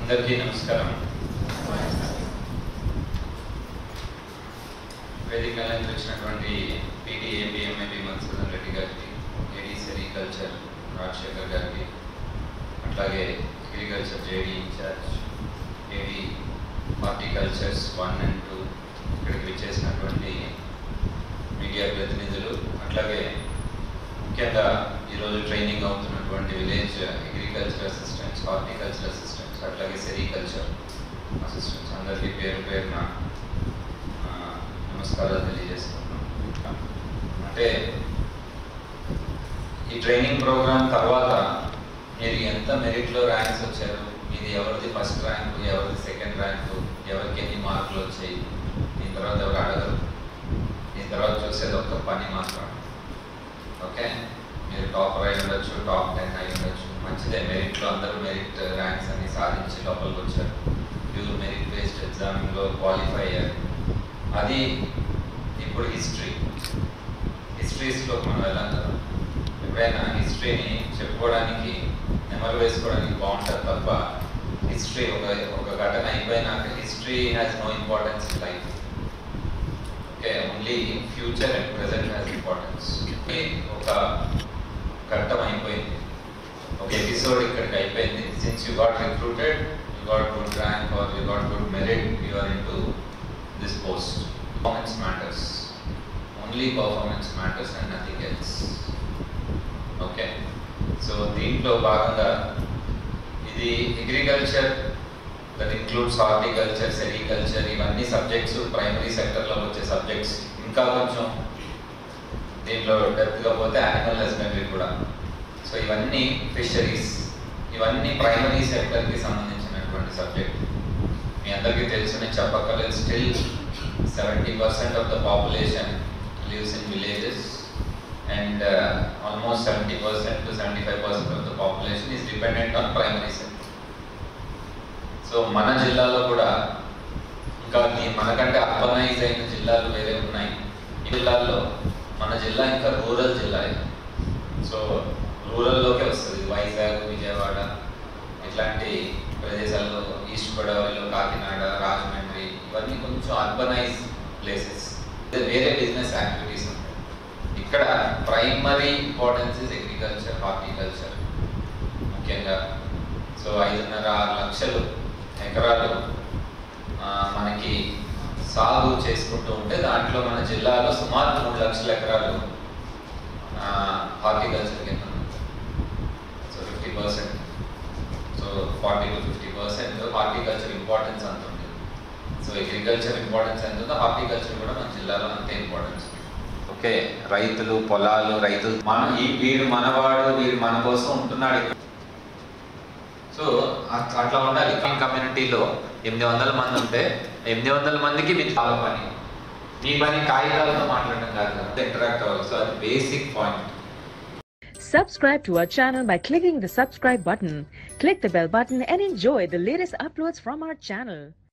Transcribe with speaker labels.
Speaker 1: అందరికీ నమస్కారం వేదిక అలంకరించినటువంటి పీటీ ఏపీఎంఐపి మధుసూదన్ రెడ్డి గారికి ఏడీ సెరికల్చర్ రాజశేఖర్ గారికి అట్లాగే agriculture JD incharge AD horticultures one and two ఇక్కడికి విచ్చేసినటువంటి మీడియా ప్రతినిధులు అట్లాగే ముఖ్యంగా ఈరోజు ట్రైనింగ్ అవుతున్నటువంటి village agriculture assistants horticulture assistants అట్లాగే సెరికల్చర్ అసిస్టెంట్స్ అందరికీ పేరు పేరున ఆ, నమస్కారాలు తెలియజేస్తున్నాం అంటే ఈ ట్రైనింగ్ ప్రోగ్రామ్ తర్వాత మీరు ఎంత మెరిట్లో ర్యాంక్స్ వచ్చారు మీది ఎవరిది ఫస్ట్ ర్యాంకు ఎవరిది సెకండ్ ర్యాంకు ఎవరికి ఎన్ని మార్కులు వచ్చాయి దీని తర్వాత ఎవరు అడగరు దీని తర్వాత చూసేది ఒక్క పని మాత్రం ఓకే మీరు టాపర్ అయి ఉండొచ్చు టాప్ టెన్ అయి ఉండొచ్చు మంచిదే మెరిట్లో అందరూ మెరిట్ ర్యాంక్స్ అన్ని సాధించి లోపలికి వచ్చారు ప్యూర్ మెరిట్ బేస్డ్ ఎగ్జామ్లో క్వాలిఫై అయ్యారు అది ఇప్పుడు హిస్టరీ హిస్టరీస్లో మనం వెళ్ళాం కదా ఎప్పుడైనా హిస్టరీని చెప్పుకోవడానికి నెమరు వేసుకోవడానికి బాగుంటుంది తప్ప హిస్టరీ ఒక ఒక ఘటన అయిపోయినాక history has no importance in life okay only future and present has importance ఒక ఘట్టం అయిపోయింది ఒక ఎపిసోడ్ ఇక్కడికి అయిపోయింది since you got recruited you got good rank are you got good merit you are into this post performance matters only performance matters and nothing else okay so దీంట్లో భాగంగా ఇది agriculture that includes horticulture sericulture ఇవన్నీ subjects primary సెక్టర్లో వచ్చే subjects ఇంకా కొంచెం దీంట్లో డెప్త్గా పోతే యానిమల్ హస్బెండరీ కూడా సో ఇవన్నీ ఫిషరీస్ ఇవన్నీ ప్రైమరీ సెక్టర్కి సంబంధించినటువంటి సబ్జెక్ట్ మీ అందరికీ తెలుసు నేను చెప్పక్కర్లేదు still seventy percent of the population lives in villages and almost seventy percent to seventy five percent of the population is dependent on primary sector so మన జిల్లాలో కూడా ఇంకా ఈ మనకంటే అర్బనైజ్ అయిన జిల్లాలు వేరే ఉన్నాయి ఈ జిల్లాల్లో మన జిల్లా ఇంకా రూరల్ జిల్లా ఇది. సో రూరల్లోకే వస్తుంది వైజాగ్ విజయవాడ ఇట్లాంటి ప్రదేశాల్లో ఈస్ట్ గోదావరిలో కాకినాడ రాజమండ్రి ఇవన్నీ కొంచెం అర్బనైజ్ ప్లేసెస్ వేరే బిజినెస్ యాక్టివిటీస్ ఉంటాయి ఇక్కడ primary importance is agriculture horticulture ముఖ్యంగా సో ఐదున్నర ఆరు లక్షలు ఎకరాలు ఆ, మనకి సాగు చేసుకుంటూ ఉంటే దాంట్లో మన జిల్లాలో సుమారు మూడు లక్షల ఎకరాలు హార్టికల్చర్ కింద ఉంది. So fifty percent so forty to fifty percent horticulture importance అంత ఉంది సో అగ్రికల్చర్ ఇంపార్టెన్స్ ఎంత ఉందో హార్టికల్చర్ కూడా మన జిల్లాలో అంతే ఇంపార్టెన్స్ ఓకే రైతులు పొలాలు రైతులు మన ఈ వీడు మనవాడు వీడు మన కోసం ఉంటున్నాడు ఇక్కడ. సో అట్- అట్లా ఉండాలి కమ్యూనిటీలో ఎనిమిది వందల మంది ఉంటే ఎనిమిది వందల మందికి మీరు చాలా పని మీ పని కాగితాలతో మాట్లాడడం కాదు కదా ఇంటరాక్ట్ అవ్వాలి సో అది basic point
Speaker 2: Subscribe to our channel by clicking the subscribe button. Click the bell button and enjoy the latest uploads from our channel.